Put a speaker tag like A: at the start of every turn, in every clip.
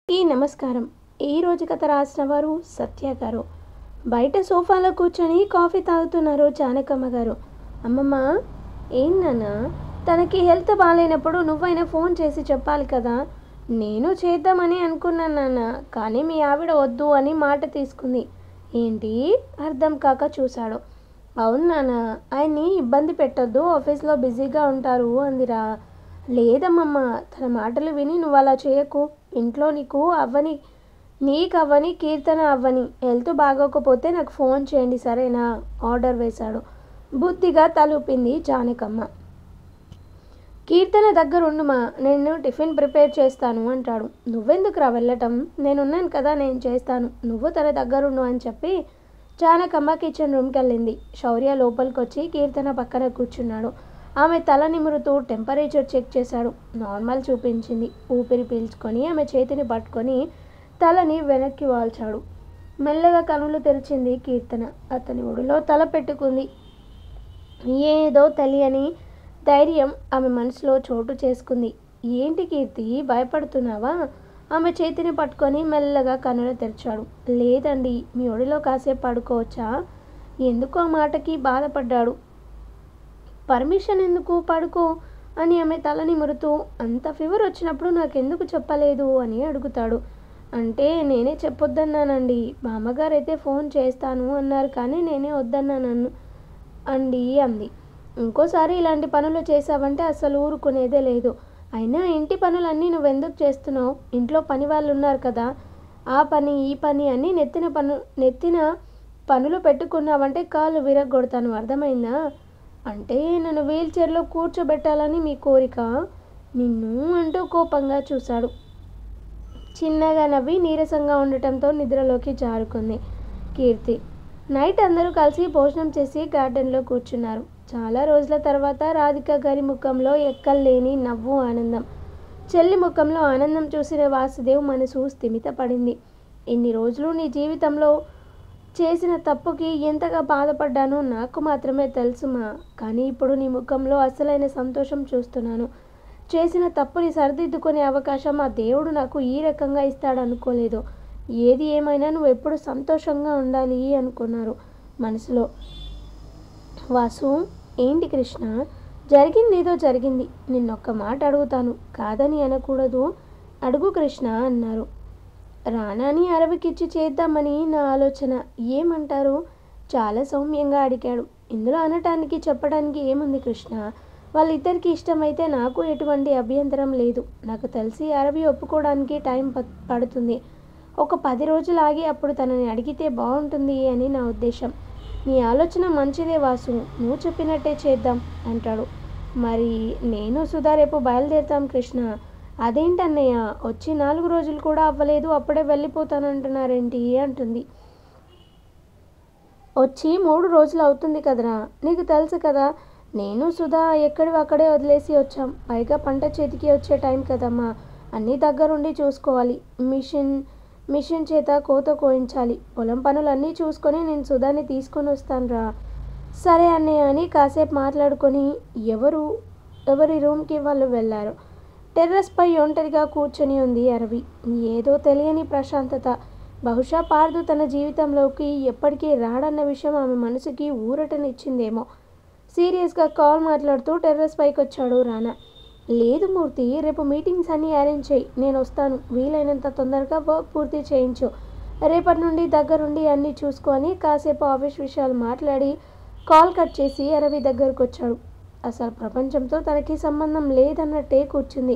A: ఈ నమస్కారం ఈ రోజు కథ రాసిన వారు సత్య గారు బయట సోఫాలో కూర్చొని కాఫీ తాగుతున్నారు జానకమ్మ గారు అమ్మమ్మ ఏం నాన్న తనకి హెల్త్ బాగాలేనప్పుడు నువ్వైనా ఫోన్ చేసి చెప్పాలి కదా నేను చేద్దామని అనుకున్నాను నాన్న కానీ మీ ఆవిడ వద్దు అని మాట తీసుకుంది ఏంటి అర్థం కాక చూశాడు అవును నాన్న ఆయన్ని ఇబ్బంది పెట్టొద్దు ఆఫీస్లో బిజీగా ఉంటారు అందిరా లేదమ్మమ్మ తన మాటలు విని నువ్వు అలా చేయకు ఇంట్లో నీకు అవ్వని నీకు అవ్వని కీర్తన అవ్వని హెల్త్ బాగోకపోతే నాకు ఫోన్ చేయండి సరేనా ఆర్డర్ వేశాడు బుద్ధిగా తలూపింది జానకమ్మ కీర్తన దగ్గరుండుమా నేను టిఫిన్ ప్రిపేర్ చేస్తాను అంటాడు నువ్వెందుకురా వెళ్ళటం నేనున్నాను కదా నేను చేస్తాను నువ్వు తన దగ్గరుండు అని చెప్పి జానకమ్మ కిచెన్ రూమ్కి వెళ్ళింది శౌర్య లోపలికి వచ్చి కీర్తన పక్కన కూర్చున్నాడు ఆమె తల నిమురుతూ టెంపరేచర్ చెక్ చేశాడు నార్మల్ చూపించింది ఊపిరి పీల్చుకొని ఆమె చేతిని పట్టుకొని తలని వెనక్కి వాల్చాడు మెల్లగా కనులు తెరిచింది కీర్తన అతని ఒడిలో తల పెట్టుకుంది ఏదో తెలియని ధైర్యం ఆమె మనసులో చోటు చేసుకుంది ఏంటి కీర్తి భయపడుతున్నావా ఆమె చేతిని పట్టుకొని మెల్లగా కనులు తెరిచాడు లేదండి మీ ఒడిలో కాసేపు పడుకోవచ్చా ఎందుకు ఆ మాటకి బాధపడ్డాడు పర్మిషన్ ఎందుకు పడుకో అని ఆమె తలని మురుతూ అంత ఫీవర్ వచ్చినప్పుడు నాకెందుకు చెప్పలేదు అని అడుగుతాడు అంటే నేనే చెప్పొద్దన్నానండి మా అమ్మగారు అయితే ఫోన్ చేస్తాను అన్నారు కానీ నేనే వద్దన్నాను అండి అంది ఇంకోసారి ఇలాంటి పనులు చేసావంటే అసలు ఊరుకునేదే లేదు అయినా ఇంటి పనులన్నీ నువ్వెందుకు చేస్తున్నావు ఇంట్లో పని వాళ్ళు ఉన్నారు కదా ఆ పని ఈ పని అని నెత్తిన పను నెత్తిన పనులు పెట్టుకున్నావంటే కాళ్ళు విరగొడతాను అర్థమైందా అంటే నన్ను వీల్ చైర్లో కూర్చోబెట్టాలని మీ కోరిక నిన్ను అంటూ కోపంగా చూశాడు చిన్నగా నవ్వి నీరసంగా ఉండటంతో నిద్రలోకి జారుకుంది కీర్తి నైట్ అందరూ కలిసి భోజనం చేసి గార్డెన్లో కూర్చున్నారు చాలా రోజుల తర్వాత రాధిక గారి ముఖంలో ఎక్కల్లేని నవ్వు ఆనందం చెల్లి ముఖంలో ఆనందం చూసిన వాసుదేవ్ మనసు స్థిమితపడింది ఇన్ని రోజులు నీ జీవితంలో చేసిన తప్పుకి ఎంతగా బాధపడ్డానో నాకు మాత్రమే తెలుసుమా కానీ ఇప్పుడు నీ ముఖంలో అసలైన సంతోషం చూస్తున్నాను చేసిన తప్పుని సరిదిద్దుకునే అవకాశం ఆ దేవుడు నాకు ఈ రకంగా ఇస్తాడు అనుకోలేదు ఏది ఏమైనా నువ్వు ఎప్పుడు సంతోషంగా ఉండాలి అనుకున్నారు మనసులో వాసు ఏంటి కృష్ణ జరిగింది ఏదో జరిగింది నిన్నొక్క మాట అడుగుతాను కాదని అనకూడదు అడుగు కృష్ణ అన్నారు రానాని అరవికిచ్చి చేద్దామని నా ఆలోచన ఏమంటారు చాలా సౌమ్యంగా అడిగాడు ఇందులో అనటానికి చెప్పడానికి ఏముంది కృష్ణ వాళ్ళిద్దరికి ఇష్టమైతే నాకు ఎటువంటి అభ్యంతరం లేదు నాకు తెలిసి అరవి ఒప్పుకోవడానికి టైం ప- పడుతుంది ఒక పది రోజులు ఆగి అప్పుడు తనని అడిగితే బాగుంటుంది అని నా ఉద్దేశం నీ ఆలోచన మంచిదే వాసు నువ్వు చెప్పినట్టే చేద్దాం అంటాడు మరి నేను సుధా రేపు బయలుదేరుతాం కృష్ణ అదేంటన్నయ్య వచ్చి నాలుగు రోజులు కూడా అవ్వలేదు అప్పుడే వెళ్ళిపోతానంటున్నారేంటి అంటుంది వచ్చి మూడు రోజులు అవుతుంది కదరా నీకు తెలుసు కదా నేను సుధా ఎక్కడివి అక్కడే వదిలేసి వచ్చాం పైగా పంట చేతికి వచ్చే టైం కదమ్మా అన్నీ దగ్గరుండి చూసుకోవాలి మిషన్ మిషన్ చేత కోత కోయించాలి పొలం పనులన్నీ చూసుకొని నేను సుధాని తీసుకొని వస్తాను రా సరే అన్నయ్య అని కాసేపు మాట్లాడుకొని ఎవరు ఎవరి రూమ్కి వాళ్ళు వెళ్ళారు టెర్రస్ పై ఒంటరిగా కూర్చొని ఉంది అరవి ఏదో తెలియని ప్రశాంతత బహుశా పార్దు తన జీవితంలోకి ఎప్పటికీ రాడన్న విషయం ఆమె మనసుకి ఊరటనిచ్చిందేమో సీరియస్గా కాల్ మాట్లాడుతూ టెర్రస్ పైకి వచ్చాడు రానా లేదు మూర్తి రేపు మీటింగ్స్ అన్నీ అరేంజ్ చేయి నేను వస్తాను వీలైనంత తొందరగా వర్క్ పూర్తి చేయించు రేపటి నుండి దగ్గరుండి అన్నీ చూసుకొని కాసేపు ఆఫీస్ విషయాలు మాట్లాడి కాల్ కట్ చేసి అరవి దగ్గరకు వచ్చాడు అసలు ప్రపంచంతో తనకి సంబంధం లేదన్నట్టే కూర్చుంది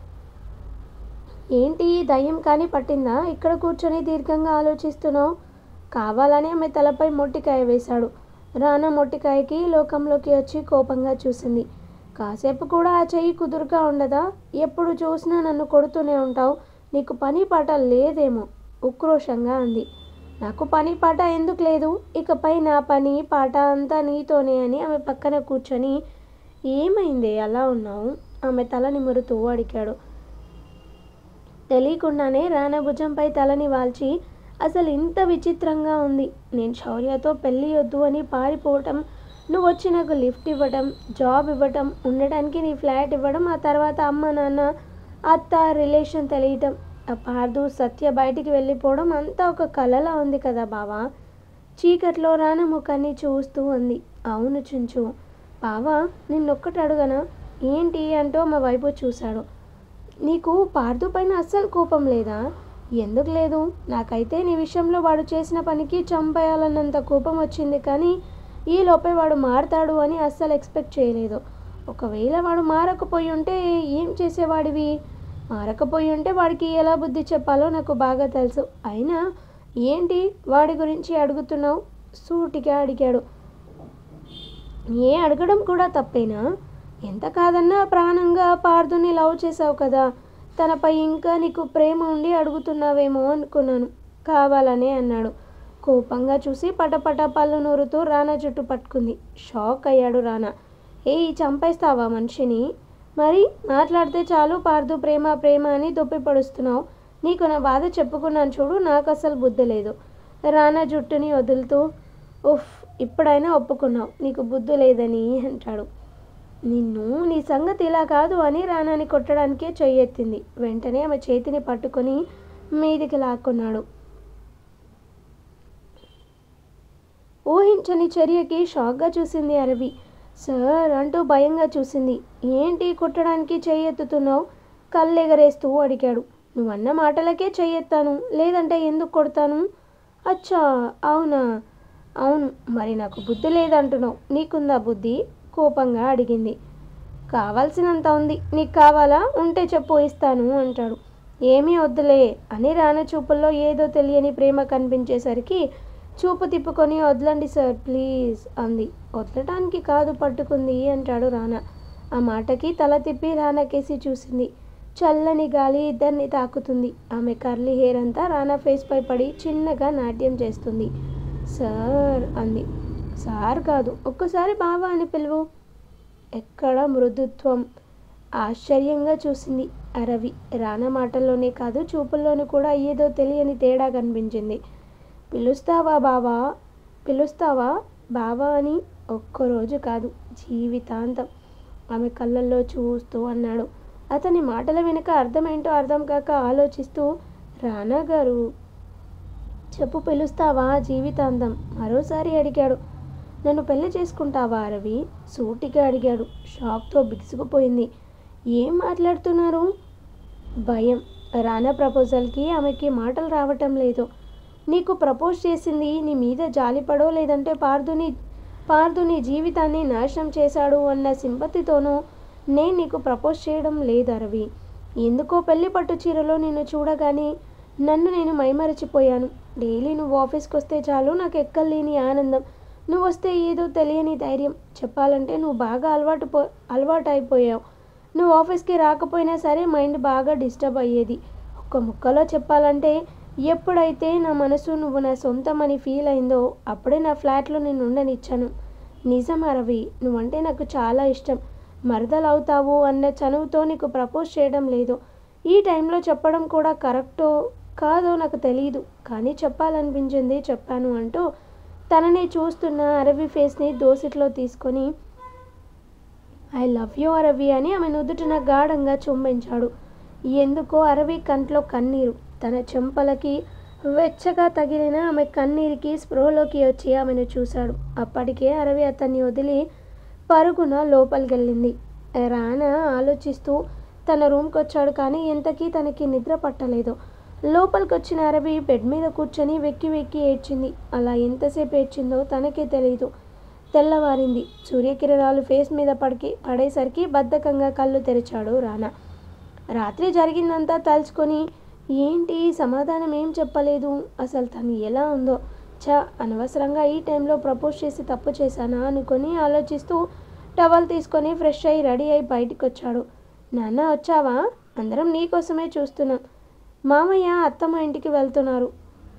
A: ఏంటి దయ్యం కానీ పట్టిందా ఇక్కడ కూర్చొని దీర్ఘంగా ఆలోచిస్తున్నావు కావాలని ఆమె తలపై మొట్టికాయ వేశాడు రానా మొట్టికాయకి లోకంలోకి వచ్చి కోపంగా చూసింది కాసేపు కూడా ఆ చెయ్యి కుదురుగా ఉండదా ఎప్పుడు చూసినా నన్ను కొడుతూనే ఉంటావు నీకు పని పాట లేదేమో ఉక్రోషంగా అంది నాకు పని పాట ఎందుకు లేదు ఇకపై నా పని పాట అంతా నీతోనే అని ఆమె పక్కన కూర్చొని ఏమైంది అలా ఉన్నావు ఆమె తల నిమురుతూ అడిగాడు తెలియకుండానే రానా భుజంపై తలని వాల్చి అసలు ఇంత విచిత్రంగా ఉంది నేను శౌర్యతో పెళ్ళి వద్దు అని పారిపోవటం నువ్వు వచ్చి నాకు లిఫ్ట్ ఇవ్వటం జాబ్ ఇవ్వటం ఉండటానికి నీ ఫ్లాట్ ఇవ్వడం ఆ తర్వాత అమ్మ నాన్న అత్త రిలేషన్ తెలియటం ఆ పార్దు సత్య బయటికి వెళ్ళిపోవడం అంతా ఒక కలలా ఉంది కదా బావా చీకట్లో రాన ముఖాన్ని చూస్తూ ఉంది అవును చుంచు బావా నిన్నొక్కటి అడుగనా ఏంటి అంటూ మా వైపు చూశాడు నీకు పార్దు పైన అస్సలు కోపం లేదా ఎందుకు లేదు నాకైతే నీ విషయంలో వాడు చేసిన పనికి చంపేయాలన్నంత కోపం వచ్చింది కానీ ఈ లోపే వాడు మారతాడు అని అస్సలు ఎక్స్పెక్ట్ చేయలేదు ఒకవేళ వాడు మారకపోయి ఉంటే ఏం చేసేవాడివి మారకపోయి ఉంటే వాడికి ఎలా బుద్ధి చెప్పాలో నాకు బాగా తెలుసు అయినా ఏంటి వాడి గురించి అడుగుతున్నావు సూటిగా అడిగాడు ఏ అడగడం కూడా తప్పేనా ఎంత కాదన్నా ప్రాణంగా పార్దుని లవ్ చేసావు కదా తనపై ఇంకా నీకు ప్రేమ ఉండి అడుగుతున్నావేమో అనుకున్నాను కావాలనే అన్నాడు కోపంగా చూసి పటపట పళ్ళు నూరుతూ రానా చుట్టూ పట్టుకుంది షాక్ అయ్యాడు రానా ఏయ్ చంపేస్తావా మనిషిని మరి మాట్లాడితే చాలు పార్దు ప్రేమ ప్రేమ అని దొప్పి పడుస్తున్నావు నీకు నా బాధ చెప్పుకున్నాను చూడు నాకు అసలు బుద్ధి లేదు రానా జుట్టుని వదులుతూ ఉఫ్ ఇప్పుడైనా ఒప్పుకున్నావు నీకు బుద్ధి లేదని అంటాడు నిన్ను నీ సంగతి ఇలా కాదు అని రానాని కొట్టడానికే చెయ్యెత్తింది వెంటనే ఆమె చేతిని పట్టుకొని మీదికి లాక్కున్నాడు ఊహించని చర్యకి షాక్గా చూసింది అరవి సార్ అంటూ భయంగా చూసింది ఏంటి కొట్టడానికి చెయ్యెత్తుతున్నావు కళ్ళు ఎగరేస్తూ అడిగాడు నువ్వన్న మాటలకే చెయ్యెత్తాను లేదంటే ఎందుకు కొడతాను అచ్చా అవునా అవును మరి నాకు బుద్ధి లేదంటున్నావు నీకుందా బుద్ధి కోపంగా అడిగింది కావాల్సినంత ఉంది నీకు కావాలా ఉంటే చెప్పు ఇస్తాను అంటాడు ఏమీ వద్దులే అని రాన చూపుల్లో ఏదో తెలియని ప్రేమ కనిపించేసరికి చూపు తిప్పుకొని వదలండి సార్ ప్లీజ్ అంది వదలటానికి కాదు పట్టుకుంది అంటాడు రానా ఆ మాటకి తల తిప్పి రానా కేసి చూసింది చల్లని గాలి ఇద్దరిని తాకుతుంది ఆమె కర్లీ హెయిర్ అంతా రానా ఫేస్ పై పడి చిన్నగా నాట్యం చేస్తుంది సార్ అంది సార్ కాదు ఒక్కసారి బావా అని పిలువు ఎక్కడ మృదుత్వం ఆశ్చర్యంగా చూసింది అరవి రానా మాటల్లోనే కాదు చూపుల్లోనూ కూడా ఏదో తెలియని తేడా కనిపించింది పిలుస్తావా బావా పిలుస్తావా బావా అని ఒక్కరోజు కాదు జీవితాంతం ఆమె కళ్ళల్లో చూస్తూ అన్నాడు అతని మాటల వెనుక అర్థమేంటో అర్థం కాక ఆలోచిస్తూ రానా గారు చెప్పు పిలుస్తావా జీవితాంతం మరోసారి అడిగాడు నన్ను పెళ్లి చేసుకుంటావా రవి సూటిగా అడిగాడు షాక్తో బిగుసుకుపోయింది ఏం మాట్లాడుతున్నారు భయం రానా ప్రపోజల్కి ఆమెకి మాటలు రావటం లేదు నీకు ప్రపోజ్ చేసింది నీ మీద జాలిపడో లేదంటే పార్దుని పార్దు నీ జీవితాన్ని నాశనం చేశాడు అన్న సింపతితోనూ నేను నీకు ప్రపోజ్ చేయడం లేదు రవి ఎందుకో పెళ్లి పట్టు చీరలో నిన్ను చూడగానే నన్ను నేను మైమరచిపోయాను డైలీ నువ్వు ఆఫీస్కి వస్తే చాలు నాకు ఎక్కలేని ఆనందం నువ్వు వస్తే ఏదో తెలియని ధైర్యం చెప్పాలంటే నువ్వు బాగా అలవాటు పో అలవాటు అయిపోయావు నువ్వు ఆఫీస్కి రాకపోయినా సరే మైండ్ బాగా డిస్టర్బ్ అయ్యేది ఒక్క ముక్కలో చెప్పాలంటే ఎప్పుడైతే నా మనసు నువ్వు నా సొంతం అని ఫీల్ అయిందో అప్పుడే నా ఫ్లాట్లో నేను ఉండనిచ్చాను నిజం అరవి నువ్వంటే నాకు చాలా ఇష్టం మరదలవుతావు అన్న చనువుతో నీకు ప్రపోజ్ చేయడం లేదు ఈ టైంలో చెప్పడం కూడా కరెక్టో కాదో నాకు తెలియదు కానీ చెప్పాలనిపించింది చెప్పాను అంటూ తనని చూస్తున్న అరవి ఫేస్ని దోసిట్లో తీసుకొని ఐ లవ్ యూ అరవి అని ఆమె నుదుటిన గాఢంగా చుంబించాడు ఎందుకో అరవి కంట్లో కన్నీరు తన చెంపలకి వెచ్చగా తగిలిన ఆమె కన్నీరికి స్పృహలోకి వచ్చి ఆమెను చూశాడు అప్పటికే అరవి అతన్ని వదిలి పరుగున లోపలికెళ్ళింది రానా ఆలోచిస్తూ తన రూమ్కి వచ్చాడు కానీ ఎంతకీ తనకి నిద్ర పట్టలేదు లోపలికి వచ్చిన అరవి బెడ్ మీద కూర్చొని వెక్కి వెక్కి ఏడ్చింది అలా ఎంతసేపు ఏడ్చిందో తనకే తెలియదు తెల్లవారింది సూర్యకిరణాలు ఫేస్ మీద పడికి పడేసరికి బద్ధకంగా కళ్ళు తెరిచాడు రానా రాత్రి జరిగిందంతా తలుచుకొని ఏంటి సమాధానం ఏం చెప్పలేదు అసలు తను ఎలా ఉందో చ అనవసరంగా ఈ టైంలో ప్రపోజ్ చేసి తప్పు చేశానా అనుకొని ఆలోచిస్తూ టవల్ తీసుకొని ఫ్రెష్ అయ్యి రెడీ అయి బయటికి వచ్చాడు నాన్న వచ్చావా అందరం నీకోసమే చూస్తున్నాం మామయ్య అత్తమ్మ ఇంటికి వెళ్తున్నారు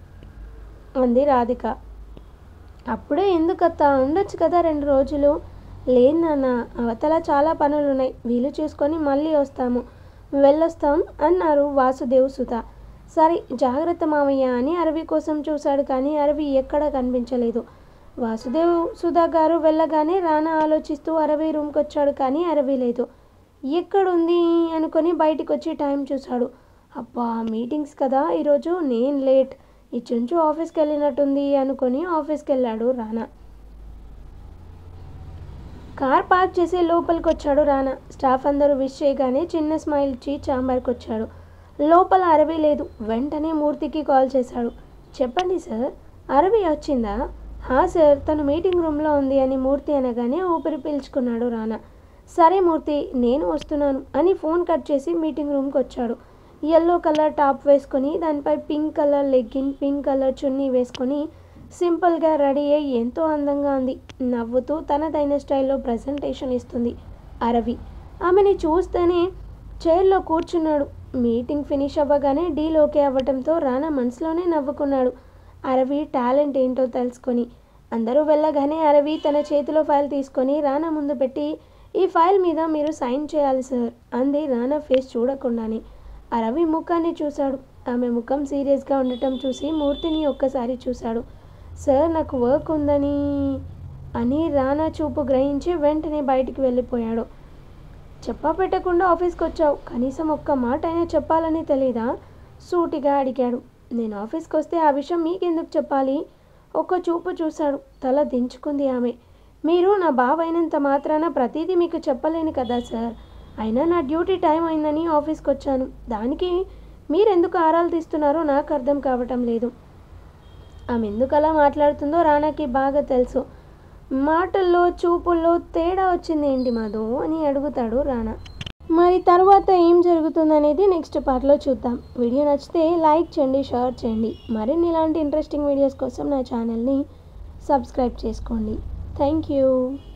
A: అంది రాధిక అప్పుడే ఎందుకత్త ఉండొచ్చు కదా రెండు రోజులు లేదు నాన్న అవతల చాలా పనులు ఉన్నాయి వీలు చూసుకొని మళ్ళీ వస్తాము వెళ్ళొస్తాం అన్నారు వాసుదేవ్ సుధ సరే జాగ్రత్త మామయ్య అని అరవి కోసం చూశాడు కానీ అరవి ఎక్కడా కనిపించలేదు వాసుదేవ్ సుధా గారు వెళ్ళగానే రానా ఆలోచిస్తూ అరవి రూమ్కి వచ్చాడు కానీ అరవి లేదు ఎక్కడుంది అనుకొని బయటికి వచ్చి టైం చూశాడు అబ్బా మీటింగ్స్ కదా ఈరోజు నేను లేట్ ఇచ్చుంచు ఆఫీస్కి వెళ్ళినట్టుంది అనుకొని ఆఫీస్కి వెళ్ళాడు రానా కార్ పార్క్ చేసి లోపలికి వచ్చాడు రానా స్టాఫ్ అందరూ విష్ చేయగానే చిన్న స్మైల్ ఇచ్చి చాంబర్కి వచ్చాడు లోపల అరవి లేదు వెంటనే మూర్తికి కాల్ చేశాడు చెప్పండి సార్ అరవి వచ్చిందా హా సార్ తను మీటింగ్ రూమ్లో ఉంది అని మూర్తి అనగానే ఊపిరి పీల్చుకున్నాడు రానా సరే మూర్తి నేను వస్తున్నాను అని ఫోన్ కట్ చేసి మీటింగ్ రూమ్కి వచ్చాడు ఎల్లో కలర్ టాప్ వేసుకొని దానిపై pink colour legging pink colour chunni వేసుకొని సింపుల్గా రెడీ అయ్యి ఎంతో అందంగా ఉంది నవ్వుతూ తనదైన స్టైల్లో ప్రజెంటేషన్ ఇస్తుంది అరవి ఆమెని చూస్తేనే చైర్లో కూర్చున్నాడు మీటింగ్ ఫినిష్ అవ్వగానే డీల్ ఓకే అవ్వటంతో రానా మనసులోనే నవ్వుకున్నాడు అరవి టాలెంట్ ఏంటో తెలుసుకొని అందరూ వెళ్ళగానే అరవి తన చేతిలో ఫైల్ తీసుకొని రానా ముందు పెట్టి ఈ ఫైల్ మీద మీరు సైన్ చేయాలి సార్ అంది రానా ఫేస్ చూడకుండానే అరవి ముఖాన్ని చూశాడు ఆమె ముఖం సీరియస్గా ఉండటం చూసి మూర్తిని ఒక్కసారి చూశాడు సార్ నాకు వర్క్ ఉందని అని రానా చూపు గ్రహించి వెంటనే బయటికి వెళ్ళిపోయాడు చెప్పా పెట్టకుండా ఆఫీస్కి వచ్చావు కనీసం ఒక్క మాట అయినా చెప్పాలని తెలీదా సూటిగా అడిగాడు నేను ఆఫీస్కి వస్తే ఆ విషయం మీకెందుకు చెప్పాలి ఒక్క చూపు చూశాడు తల దించుకుంది ఆమె మీరు నా బావ అయినంత మాత్రాన ప్రతిదీ మీకు చెప్పలేను కదా సార్ అయినా నా డ్యూటీ టైం అయిందని ఆఫీస్కి వచ్చాను దానికి మీరెందుకు ఆరాలు తీస్తున్నారో నాకు అర్థం కావటం లేదు ఆమె ఎందుకు అలా మాట్లాడుతుందో రానాకి బాగా తెలుసు మాటల్లో చూపుల్లో తేడా వచ్చింది ఏంటి మధు అని అడుగుతాడు రానా మరి తర్వాత ఏం జరుగుతుందనేది నెక్స్ట్ పార్ట్లో చూద్దాం వీడియో నచ్చితే లైక్ చేయండి షేర్ చేయండి మరిన్ని ఇలాంటి ఇంట్రెస్టింగ్ వీడియోస్ కోసం నా ఛానల్ని సబ్స్క్రైబ్ చేసుకోండి థ్యాంక్ యూ